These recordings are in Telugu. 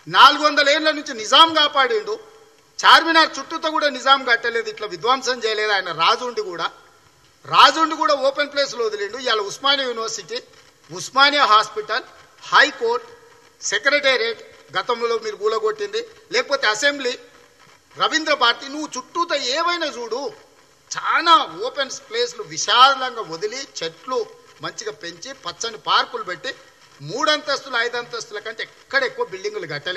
నాలుగు వందల ఏళ్ళ నుంచి నిజాం కాపాడిండు చార్మినార్ చుట్టూతో కూడా నిజాం కట్టలేదు ఇట్లా విధ్వంసం చేయలేదు ఆయన రాజు ఉండి కూడా రాజు ఉండి కూడా ఓపెన్ ప్లేస్లో వదిలిండు ఇవాళ Osmania university Osmania hospital high court secretariat గతంలో మీరు కూలగొట్టింది లేకపోతే అసెంబ్లీ రవీంద్ర భారతి నువ్వు చుట్టూతో ఏవైనా చూడు చాలా ఓపెన్ ప్లేస్లు విశాలంగా వదిలి చెట్లు మంచిగా పెంచి పచ్చని పార్కులు పెట్టి మూడంతస్తులు ఐదంతస్తుల కంటే ఎక్కడ ఎక్కువ బిల్డింగులు కట్టలే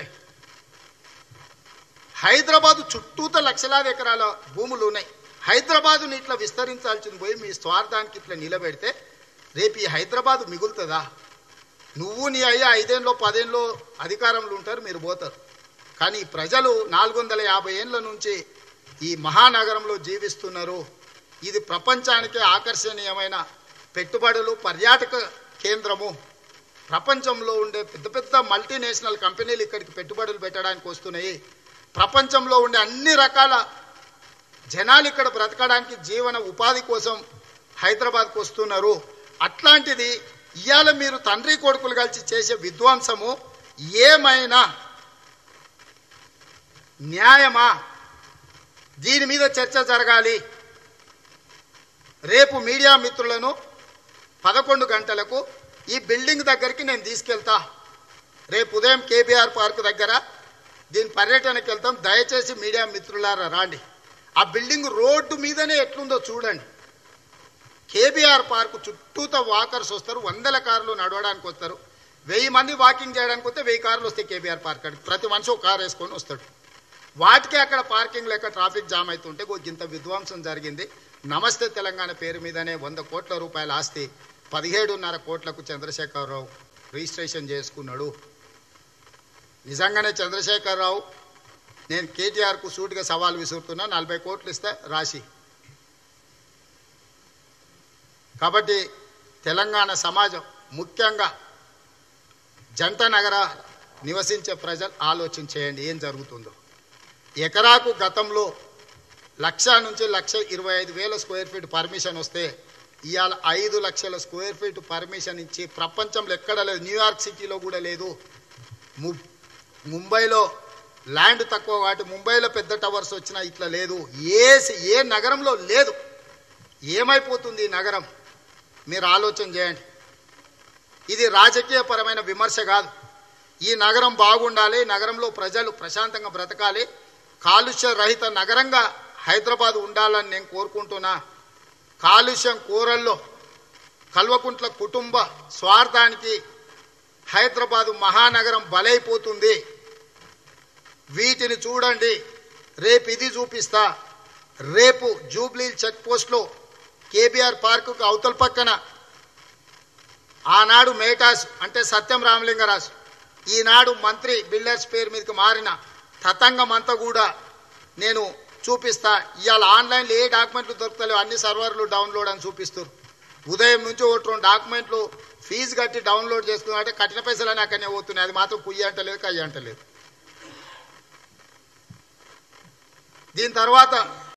హైదరాబాదు చుట్టూతో లక్షలాది ఎకరాల భూములు ఉన్నాయి హైదరాబాదుని ఇట్లా విస్తరించాల్సింది పోయి మీ స్వార్థానికి ఇట్లా నిలబెడితే రేపు ఈ హైదరాబాదు మిగులుతుందా నువ్వు నీ అయ్యా ఐదేళ్ళలో పదేళ్ళలో అధికారంలో ఉంటారు మీరు పోతారు కానీ ప్రజలు నాలుగు వందల యాభై ఏళ్ళ నుంచి ఈ మహానగరంలో జీవిస్తున్నారు ఇది ప్రపంచానికే ఆకర్షణీయమైన పెట్టుబడులు పర్యాటక కేంద్రము ప్రపంచంలో ఉండే పెద్ద పెద్ద మల్టీనేషనల్ కంపెనీలు ఇక్కడికి పెట్టుబడులు పెట్టడానికి వస్తున్నాయి ప్రపంచంలో ఉండే అన్ని రకాల జనాలు ఇక్కడ బ్రతకడానికి జీవన ఉపాధి కోసం హైదరాబాద్కు వస్తున్నారు అట్లాంటిది ఇవాళ మీరు తండ్రి కొడుకులు కలిసి చేసే విధ్వంసము ఏమైనా న్యాయమా దీని మీద చర్చ జరగాలి రేపు మీడియా మిత్రులను పదకొండు గంటలకు ఈ బిల్డింగ్ దగ్గరికి నేను తీసుకెళ్తా రేపు ఉదయం కేబీఆర్ పార్క్ దగ్గర దీని పర్యటనకి వెళ్తాం దయచేసి మీడియా మిత్రులారా రాండి ఆ బిల్డింగ్ రోడ్డు మీదనే ఎట్లుందో చూడండి కేబీఆర్ పార్క్ చుట్టూతో వాకర్స్ వస్తారు వందల కార్లు నడవడానికి వస్తారు వెయ్యి మంది వాకింగ్ చేయడానికి వస్తే వెయ్యి కార్లు వస్తాయి కేబీఆర్ పార్క్ కాడికి ప్రతి మనిషి ఒక కారు వేసుకొని వస్తాడు వాటికి అక్కడ పార్కింగ్ లేక ట్రాఫిక్ జామ్ అవుతుంటే ఓ ఇంత విధ్వంసం జరిగింది నమస్తే తెలంగాణ పేరు మీదనే వంద కోట్ల రూపాయల ఆస్తి పదిహేడున్నర కోట్లకు చంద్రశేఖరరావు రిజిస్ట్రేషన్ చేసుకున్నాడు నిజంగానే చంద్రశేఖరరావు నేను కేటీఆర్కు సూటిగా సవాల్ విసురుతున్నా నలభై కోట్లు ఇస్తే రాసి కాబట్టి తెలంగాణ సమాజం ముఖ్యంగా జంట నగర నివసించే ప్రజలు ఆలోచన చేయండి ఏం జరుగుతుందో ఎకరాకు గతంలో లక్ష నుంచి లక్ష ఇరవై ఐదు వేల స్క్వేర్ ఫీట్ పర్మిషన్ వస్తే ఇవాళ ఐదు లక్షల స్క్వేర్ ఫీట్ పర్మిషన్ ఇచ్చి ప్రపంచంలో ఎక్కడ లేదు న్యూయార్క్ సిటీలో కూడా లేదు ము ముంబైలో ల్యాండ్ తక్కువ కాబట్టి ముంబైలో పెద్ద టవర్స్ వచ్చినా ఇట్లా లేదు ఏ సి- ఏ నగరంలో లేదు ఏమైపోతుంది ఈ నగరం మీరు ఆలోచన చేయండి ఇది రాజకీయపరమైన విమర్శ కాదు ఈ నగరం బాగుండాలి నగరంలో ప్రజలు ప్రశాంతంగా బ్రతకాలి కాలుష్య రహిత నగరంగా హైదరాబాద్ ఉండాలని నేను కోరుకుంటున్నా కాలుష్యం కూరల్లో కల్వకుంట్ల కుటుంబ స్వార్థానికి హైదరాబాదు మహానగరం బలైపోతుంది వీటిని చూడండి రేపు ఇది చూపిస్తా రేపు జూబ్లీ చెక్ పోస్ట్లో కేబీఆర్ పార్కుకు అవతల పక్కన ఆనాడు మేటాస్ అంటే సత్యం రామలింగరాజు ఈనాడు మంత్రి బిల్డర్స్ పేరు మీదకి మారిన తతంగం అంతా కూడా నేను చూపిస్తా ఇవాళ ఆన్లైన్లో ఏ డాక్యుమెంట్లు దొరుకుతలేవు అన్ని సర్వర్లు డౌన్లోడ్ అని చూపిస్తారు ఉదయం నుంచి ఒకటి రెండు డాక్యుమెంట్లు ఫీజు కట్టి డౌన్లోడ్ చేసుకున్నా అంటే కట్టిన పైసలని అక్కడనే పోతున్నాయి అది మాత్రం కుయ్యి అంటలేదు కయ్యి అంటలేదు దీని తర్వాత